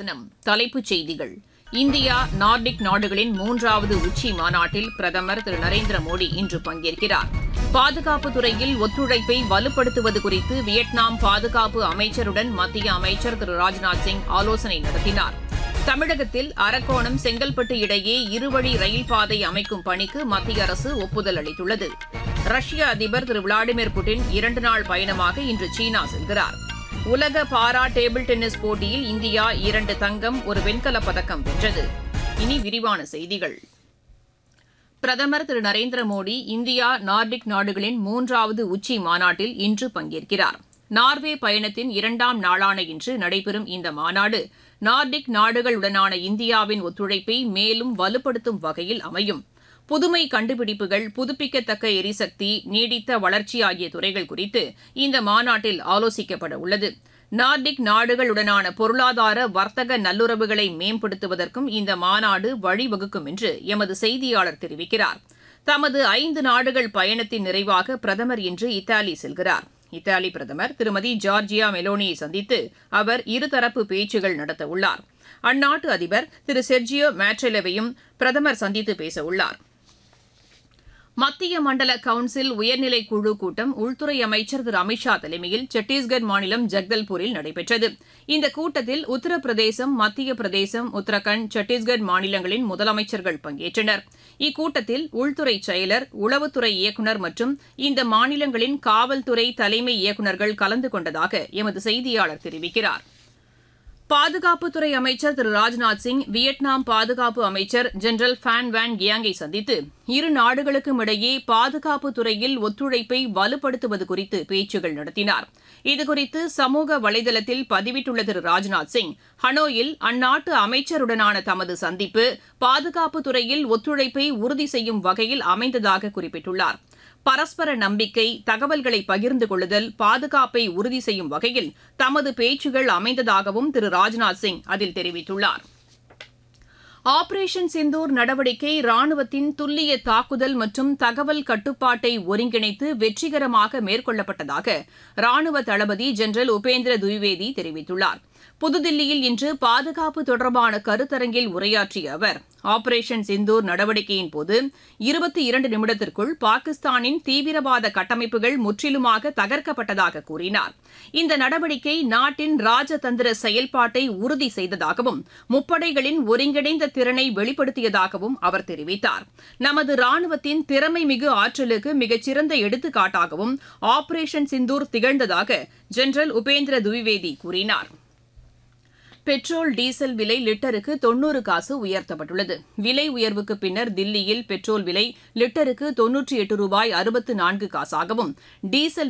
கவனம் தலைப்புச் செய்திகள் இந்தியா நார்டிக் நாடுகளின் மூன்றாவது உச்சி மாநாட்டில் பிரதமர் திரு நரேந்திர மோடி இன்று பங்கேற்கிறார் பாதுகாப்பு துறையில் ஒத்துழைப்பை வலுப்படுத்துவது குறித்து வியட்நாம் பாதுகாப்பு அமைச்சருடன் மத்திய அமைச்சர் திரு ராஜ்நாத் சிங் ஆலோசனை நடத்தினார் தமிழகத்தில் அரக்கோணம் செங்கல்பட்டு இடையே இருவழி ரயில் பாதை அமைக்கும் பணிக்கு மத்திய அரசு ஒப்புதல் அளித்துள்ளது ரஷ்ய அதிபர் திரு விளாடிமிர் புட்டின் இரண்டு நாள் பயணமாக இன்று சீனா செல்கிறார் உலக பாரா டேபிள் டென்னிஸ் போட்டியில் இந்தியா இரண்டு தங்கம் ஒரு வெண்கலப் பதக்கம் வென்றது இனி விரிவான செய்திகள் பிரதமர் திரு நரேந்திர மோடி இந்தியா நார்டிக் நாடுகளின் மூன்றாவது உச்சி மாநாட்டில் இன்று பங்கேற்கிறார் நார்வே பயணத்தின் இரண்டாம் நாளான இன்று நடைபெறும் இந்த மாநாடு நார்டிக் நாடுகளுடனான இந்தியாவின் ஒத்துழைப்பை மேலும் வலுப்படுத்தும் வகையில் அமையும் புதுமை கண்டுபிடிப்புகள் புதுப்பிக்கத்தக்க எரிசக்தி நீடித்த வளர்ச்சி ஆகிய துறைகள் குறித்து இந்த மாநாட்டில் ஆலோசிக்கப்பட உள்ளது நார்டிக் நாடுகளுடனான பொருளாதார வர்த்தக நல்லுறவுகளை மேம்படுத்துவதற்கும் இந்த மாநாடு வழிவகுக்கும் என்று எமது செய்தியாளர் தெரிவிக்கிறார் தமது ஐந்து நாடுகள் பயணத்தின் நிறைவாக பிரதமர் இன்று இத்தாலி செல்கிறார் இத்தாலி பிரதமர் திருமதி ஜார்ஜியா மெலோனியை சந்தித்து அவர் இருதரப்பு பேச்சுகள் நடத்தவுள்ளார் அந்நாட்டு அதிபர் திரு செர்ஜியோ மேட்ரெலவையும் பிரதமர் சந்தித்து பேசவுள்ளார் மத்திய மண்டல கவுன்சில் உயர்நிலை குழு கூட்டம் உள்துறை அமைச்சர் திரு அமித்ஷா தலைமையில் சத்தீஸ்கர் மாநிலம் ஜக்தல்பூரில் நடைபெற்றது இந்த கூட்டத்தில் உத்தரப்பிரதேசம் மத்திய பிரதேசம் உத்தரகண்ட் சத்தீஸ்கர் மாநிலங்களின் முதலமைச்சர்கள் பங்கேற்றனர் இக்கூட்டத்தில் உள்துறை செயலர் உளவுத்துறை இயக்குநர் மற்றும் இந்த மாநிலங்களின் காவல்துறை தலைமை இயக்குநர்கள் கலந்து கொண்டதாக எமது செய்தியாளர் தெரிவிக்கிறார் பாதுகாப்புத்துறை அமைச்சர் திரு ராஜ்நாத் சிங் வியட்நாம் பாதுகாப்பு அமைச்சர் ஜெனரல் ஃபேன் வேன் கியாங்கை சந்தித்து இரு நாடுகளுக்கும் இடையே பாதுகாப்பு துறையில் ஒத்துழைப்பை வலுப்படுத்துவது குறித்து பேச்சுகள் நடத்தினார் இதுகுறித்து சமூக வலைதளத்தில் பதிவிட்டுள்ள திரு ராஜ்நாத் சிங் ஹனோயில் அந்நாட்டு அமைச்சருடனான தமது சந்திப்பு பாதுகாப்பு துறையில் ஒத்துழைப்பை உறுதி செய்யும் வகையில் அமைந்ததாக குறிப்பிட்டுள்ளார் பரஸ்பர நம்பிக்கை தகவல்களை பகிர்ந்து கொள்ளுதல் பாதுகாப்பை உறுதி செய்யும் வகையில் தமது பேச்சுகள் அமைந்ததாகவும் திரு ராஜ்நாத் சிங் அதில் தெரிவித்துள்ளார் ஆபரேஷன் சிந்தூர் நடவடிக்கை ராணுவத்தின் துல்லிய தாக்குதல் மற்றும் தகவல் கட்டுப்பாட்டை ஒருங்கிணைத்து வெற்றிகரமாக மேற்கொள்ளப்பட்டதாக ராணுவ தளபதி ஜெனரல் உபேந்திர துவிவேதி தெரிவித்துள்ளார் புதுதில்லியில் இன்று பாதுகாப்பு தொடர்பான கருத்தரங்கில் உரையாற்றிய அவர் ஆபரேஷன் சிந்தூர் நடவடிக்கையின் போது இருபத்தி இரண்டு நிமிடத்திற்குள் பாகிஸ்தானின் தீவிரவாத கட்டமைப்புகள் முற்றிலுமாக தகர்க்கப்பட்டதாக கூறினார் இந்த நடவடிக்கை நாட்டின் ராஜதந்திர செயல்பாட்டை உறுதி செய்ததாகவும் முப்படைகளின் ஒருங்கிணைந்த திறனை வெளிப்படுத்தியதாகவும் அவர் தெரிவித்தார் நமது ராணுவத்தின் திறமை மிகு ஆற்றலுக்கு மிகச்சிறந்த எடுத்துக்காட்டாகவும் ஆபரேஷன் சிந்தூர் திகழ்ந்ததாக ஜெனரல் உபேந்திர துவிவேதி கூறினார் பெட்ரோல் டீசல் விலை லிட்டருக்கு தொன்னூறு காசு உயர்த்தப்பட்டுள்ளது விலை உயர்வுக்கு பின்னர் தில்லியில் பெட்ரோல் விலை லிட்டருக்கு தொன்னூற்றி எட்டு ரூபாய் அறுபத்து நான்கு காசாகவும் டீசல்